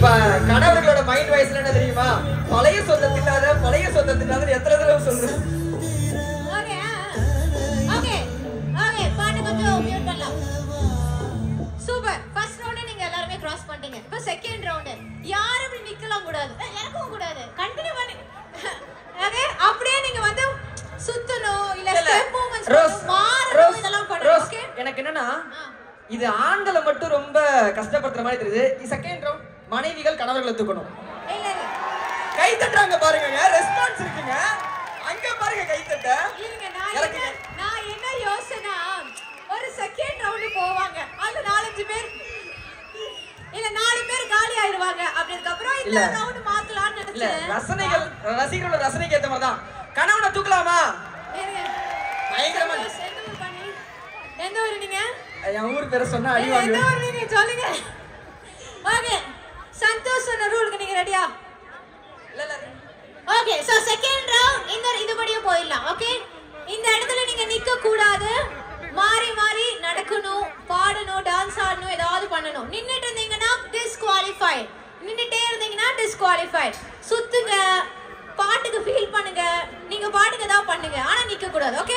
இப்ப கணவர்களோட மைண்ட் வாய்ஸ்ல என்ன தெரியுமா பழைய சொந்த திட்டாத பழைய சொந்த திட்டாத எத்தனை தடவை சொல்றேன் ஓகே ஓகே ஓகே பாட்டு கொஞ்சம் மியூட் பண்ணலாம் சூப்பர் ஃபர்ஸ்ட் ரவுண்ட் நீங்க எல்லாரும் கிராஸ் பண்ணிட்டீங்க இப்போ செகண்ட் ரவுண்ட் யாரும் இப்படி நிக்கலாம் கூடாது அஹ், இறக்கவும் கூடாது கண்டினியூ பண்ணி ஓகே அப்படியே நீங்க வந்து சுத்தணும் இல்ல ஸ்டெப் மூவ்மெண்ட்ஸ் ரோஸ் மாறணும் ரோஸ் இதெல்லாம் பண்ணணும் ரோஸ் ஓகே எனக்கு என்னன்னா இது ஆண்களை மட்டும் ரொம்ப கஷ்டப்படுத்துற மாதிரி தெரியுது செகண்ட் ரவுண்ட் மனைவிகள் கணவர்களை தூக்கணும் இல்ல இல்ல கை தட்டுறாங்க பாருங்க ரெஸ்பான்ஸ் இருக்குங்க அங்க பாருங்க கை தட்ட இல்லைங்க நான் இறக்குங்க. என்ன நான் என்ன யோசனை ஒரு செகண்ட் ரவுண்ட் போவாங்க அது நாலஞ்சு பேர் இல்ல நாலு பேர் காலி ஆயிடுவாங்க அப்படிதுக்கப்புறம் இந்த இல்ல. ரவுண்ட் மாத்தலாம்னு இல்ல நினைச்சேன் ரசனைகள் ரசிகர்களோட ரசனைக்கு ஏத்த மாதிரி தான் கணவனை தூக்கலாமா இருங்க. பயங்கரமா எந்த ஊர், எந்த ஊர் பண்ணி? எந்த ஊர் நீங்க என் ஊர் பேரை சொன்னா அடி எந்த வாங்குவேன் ஊர் நீங்க சொல்லுங்க ஓகே சந்தோஷ் சொன்ன ரூலுக்கு நீங்க ரெடியா இல்ல இல்ல ஓகே சோ செகண்ட் ரவுண்ட் இந்த இதுபடியே போயிடலாம் ஓகே இந்த இடத்துல நீங்க நிக்க கூடாது மாறி மாறி நடக்கணும் பாடணும் டான்ஸ் ஆடணும் ஏதாவது பண்ணணும் நின்னுட்டு இருந்தீங்கன்னா டிஸ்குவாலிஃபைட் நின்னுட்டே இருந்தீங்கன்னா டிஸ்குவாலிஃபைட் சுத்துங்க பாட்டுக்கு ஃபீல் பண்ணுங்க நீங்க பாட்டுக்கு ஏதாவது பண்ணுங்க ஆனா நிக்க கூடாது ஓகே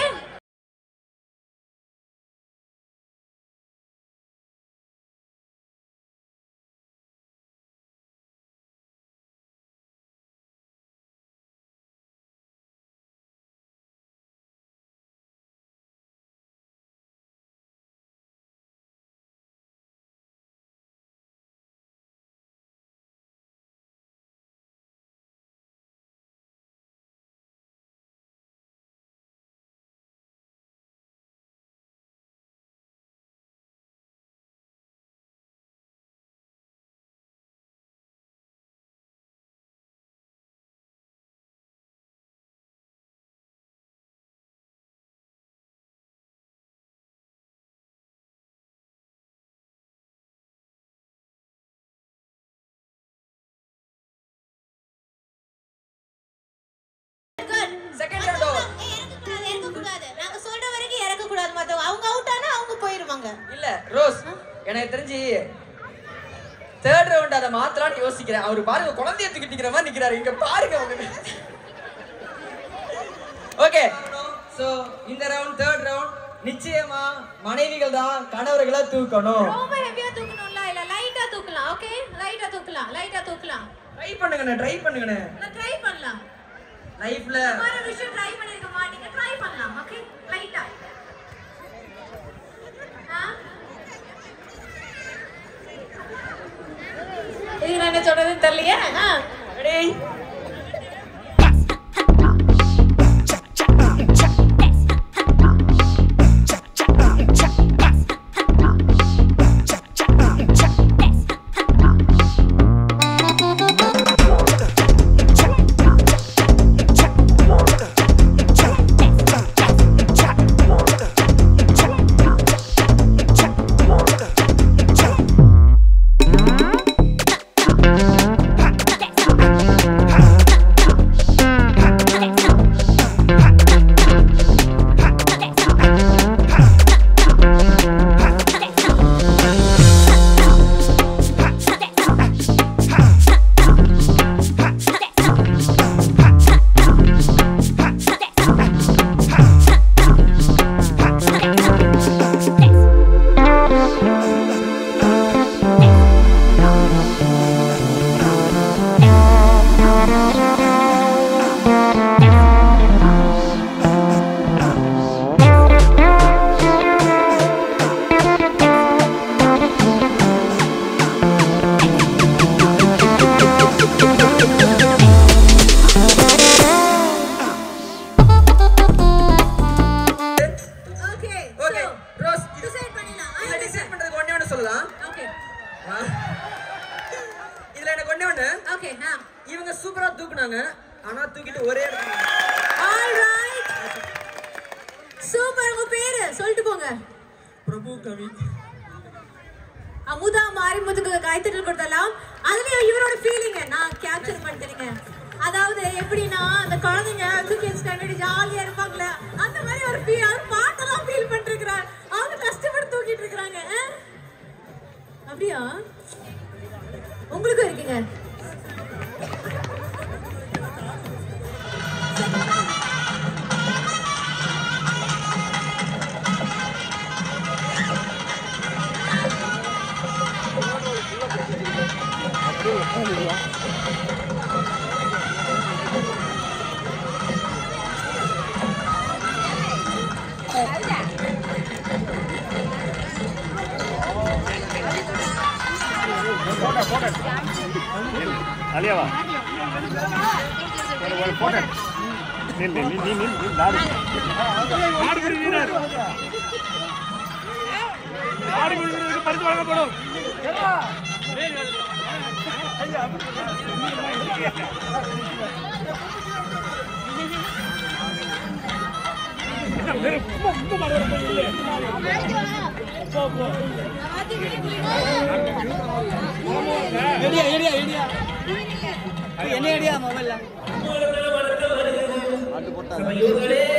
Second round. இறக்கக்கூடாது இறக்கக்கூடாது நாங்க சொல்ற வரைக்கும் இறக்கக்கூடாது மத்தவங்க அவங்க அவுட் ஆனா அவங்க போயிருவாங்க இல்ல ரோஸ் எனக்கு தெரிஞ்சு தேர்ட் ரவுண்ட் அதை மாத்தலாம்னு யோசிக்கிறேன் அவர் பாருங்க குழந்தைய தூக்கிட்டு நிக்கிற மாதிரி நிக்கிறாரு இங்க பாருங்க அவங்க ஓகே சோ இந்த ரவுண்ட் தேர்ட் ரவுண்ட் நிச்சயமா மனைவிகள் தான் கணவர்களை தூக்கணும் ரொம்ப ஹெவியா தூக்கணும்ல இல்ல லைட்டா தூக்கலாம் ஓகே லைட்டா தூக்கலாம் லைட்டா தூக்கலாம் ட்ரை பண்ணுங்கண்ணே ட்ரை பண்ணுங்கண்ணே நான் ட்ரை பண்ணலாம் லைஃப்ல இந்த மாதிரி விஷயம் ட்ரை பண்ணிருக்க மாட்டீங்க ட்ரை பண்ணலாம் ஓகே லைட்டா இது என்ன சொல்றதுன்னு தெரியலையே ஆ. ரெடி ஓகே ஓகே ரோஸ் இது டிசைட் பண்ணிடலாம் இதுல டிசைட் பண்றதுக்கு ஒண்ணே ஒண்ணு சொல்லலாம் ஓகே ஆ. இதுல எனக்கு ஒண்ணே ஒண்ணு ஓகே ஆ இவங்க சூப்பரா தூக்குனாங்க ஆனா தூக்கிட்டு ஒரே இடத்துல ஆல்ரைட் சூப்பர் உங்க பேரு சொல்லிட்டு போங்க பிரபு கவி அமுதா மாரிமுத்துக்கு கைத்தட்டல் கொடுத்தலாம் அதுலயும் இவரோட ஃபீலிங்க நான் கேப்சர் பண்ணிட்டேங்க அதாவது எப்படின்னா அந்த குழந்தைங்க தூக்கி வச்சுட்டாங்க ஜாலியா இருப்பாங்களே அந்த மாதிரி ஒரு ஃபீல் அவர் பாட்டெல்லாம் ஃபீல் பண்ணிருக்கிறார் அவங்க கஷ்டப்பட்டு தூக்கிட்டு இருக்கிறாங்க அப்படியா உங்களுக்கும் இருக்கு நில்லுங்க அலியாவா ஒரு போட்டோ நில் நில் நீ நில் நில் நாடு நாடுபடி வீரர் நாடுபடி வீரருக்கு பரிசு வழங்கப்படும் எடியா எடியா எடியா என்ன எடியா மொபைல்ல யோகலே